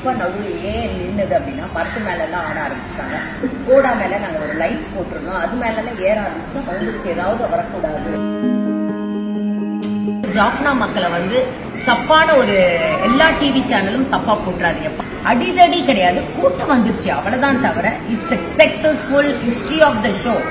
இப்போ நடுவில் ஏன் நின்னுது அப்படின்னா மரத்து மேல எல்லாம் ஆட ஆரம்பிச்சிட்டாங்க கோடா மேல நாங்க ஒரு லைட்ஸ் போட்டிருந்தோம் அது மேல எல்லாம் ஏற ஆரம்பிச்சோம் அவங்களுக்கு ஏதாவது வரக்கூடாது ஜாஃப்னா மக்களை வந்து தப்பான ஒரு எல்லா டிவி சேனலும் தப்பா போட்டுறாதீங்க அடிதடி கிடையாது கூட்டம் வந்துருச்சு அவ்வளவுதான் தவிர it's successful history of the show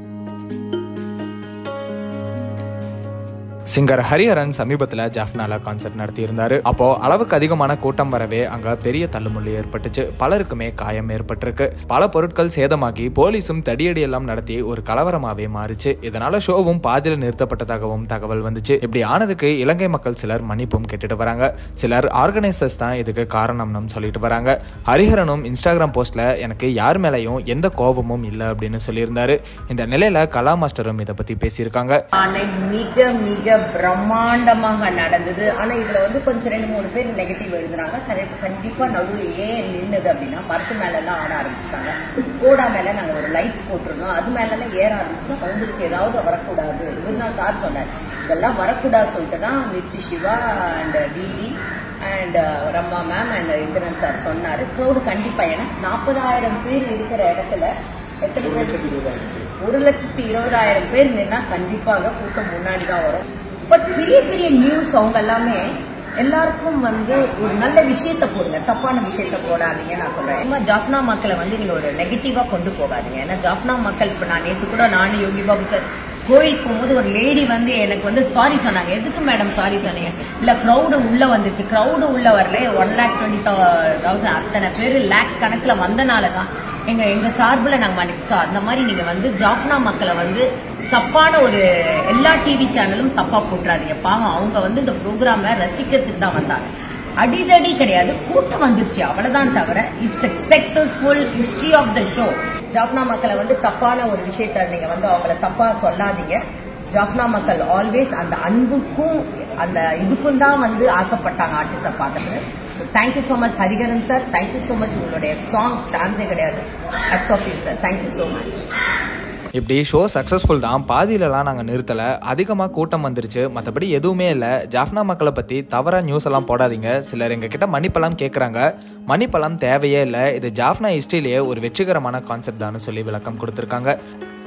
singer Hariharan சமீபத்தில் ஜாஃப்னால கான்சர்ட் நடத்தியிருந்தாரு அப்போ அளவுக்கு அதிகமான கூட்டம் வரவே அங்க பெரிய தள்ளுமுள்ளு ஏற்பட்டுச்சு பலருக்குமே காயம் ஏற்பட்டிருக்கு பல பொருட்கள் சேதமாகி போலீஸும் தடியடி எல்லாம் நடத்தி ஒரு கலவரமாவே மாறிச்சு இதனால ஷோவும் பாதியில் நிறுத்தப்பட்டதாகவும் தகவல் வந்துச்சு இப்படி ஆனதுக்கு இலங்கை மக்கள் சிலர் மன்னிப்பும் கேட்டுட்டு வராங்க சிலர் ஆர்கனைசர்ஸ் தான் இதுக்கு காரணம்னு சொல்லிட்டு வராங்க ஹரிஹரனும் இன்ஸ்டாகிராம் போஸ்ட்ல எனக்கு யார் மேலேயும் எந்த கோபமும் இல்லை அப்படின்னு சொல்லியிருந்தாரு இந்த நிலையில கலா மாஸ்டரும் இதை பத்தி பேசியிருக்காங்க ஆனை மிக மிக பிரம்மாண்டமாக நடந்தது ஆனா இதுல வந்து கொஞ்சம் ரெண்டு மூணு பேர் நெகட்டிவ் எழுதுனாங்க கரெக்ட் கண்டிப்பா நடுவில் ஏன் நின்னுது அப்படின்னா மரத்து மேல எல்லாம் ஆட ஆரம்பிச்சிட்டாங்க கோடா மேல நாங்க ஒரு லைட்ஸ் போட்டிருந்தோம் அது மேல எல்லாம் ஏற ஆரம்பிச்சோம் அவங்களுக்கு ஏதாவது வரக்கூடாது இதுதான் சார் சொன்னார் இதெல்லாம் வரக்கூடாது சொல்லிட்டு தான் Mirchi Siva and DD and Ramya ma'am and Indiran sir சொன்னாரு க்ரௌடு கண்டிப்பா ஏன்னா நாற்பதாயிரம் பேர் இருக்கிற இடத்துல எத்தனை பேர் ஒரு லட்சத்தி இருபதாயிரம் பேர் நின்னா கண்டிப்பாக கூட்டம் முன்னாடி தான் வரும் பட் பெரிய பெரிய நியூஸ் அவங்க எல்லாமே எல்லாருக்கும் வந்து ஒரு நல்ல விஷயத்த போடுங்க தப்பான விஷயத்த போடாதீங்க நான் சொல்றேன் ஏன்னா ஜாஃப்னா மக்களை வந்து நீங்க ஒரு நெகட்டிவா கொண்டு போகாதீங்க ஏன்னா ஜாஃப்னா மக்கள் இப்ப நான் நேற்று கூட நானும் யோகி பாபு சார் கோயிலுக்கு போகும்போது ஒரு லேடி வந்து எனக்கு வந்து சாரி சொன்னாங்க எதுக்கு மேடம் சாரி சொன்னீங்க இல்ல க்ரௌடு உள்ள வந்துச்சு க்ரௌடு உள்ள வரல ஒன் லேக் டுவெண்ட்டி தௌசண்ட் அத்தனை பேர் லேக்ஸ் கணக்குல வந்தனால தான் எங்க எங்க சார்பில் நாங்க மன்னிப்பு சார் அந்த மாதிரி நீங்க வந்து ஜாஃப்னா மக்களை வந்து தப்பான ஒரு எல்லா டிவி சேனலும் தப்பா போட்டுறாதீங்க பாவம் அவங்க வந்து இந்த ப்ரோக்ராம ரசிக்கிறதுக்கு தான் வந்தாங்க அடிதடி கிடையாது கூட்டம் வந்துருச்சு அவ்வளவுதான் தவிர it's successful history of the show Jaffna மக்களை வந்து தப்பான ஒரு விஷயத்த நீங்க வந்து அவங்கள தப்பா சொல்லாதீங்க ஜாஃப்னா மக்கள் ஆல்வேஸ் அந்த அன்புக்கும் அந்த இதுக்கும் தான் வந்து ஆசைப்பட்டாங்க ஆர்டிஸ்ட பார்க்கறது so thank you so much Hariharan sir thank you so much உங்களுடைய சாங் சான்ஸே கிடையாது hats off you sir thank you so much இப்படி ஷோ சக்ஸஸ்ஃபுல் தான் பாதியிலலாம் நாங்கள் நிறுத்தலை அதிகமாக கூட்டம் வந்துருச்சு மற்றபடி எதுவுமே இல்லை ஜாஃப்னா மக்களை பற்றி தவறாக நியூஸ் எல்லாம் போடாதீங்க சிலர் எங்ககிட்ட மன்னிப்பெல்லாம் கேட்குறாங்க மன்னிப்பெல்லாம் தேவையே இல்லை இது ஜாஃப்னா ஹிஸ்ட்ரியிலேயே ஒரு வெற்றிகரமான கான்செப்ட் தான் சொல்லி விளக்கம் கொடுத்துருக்காங்க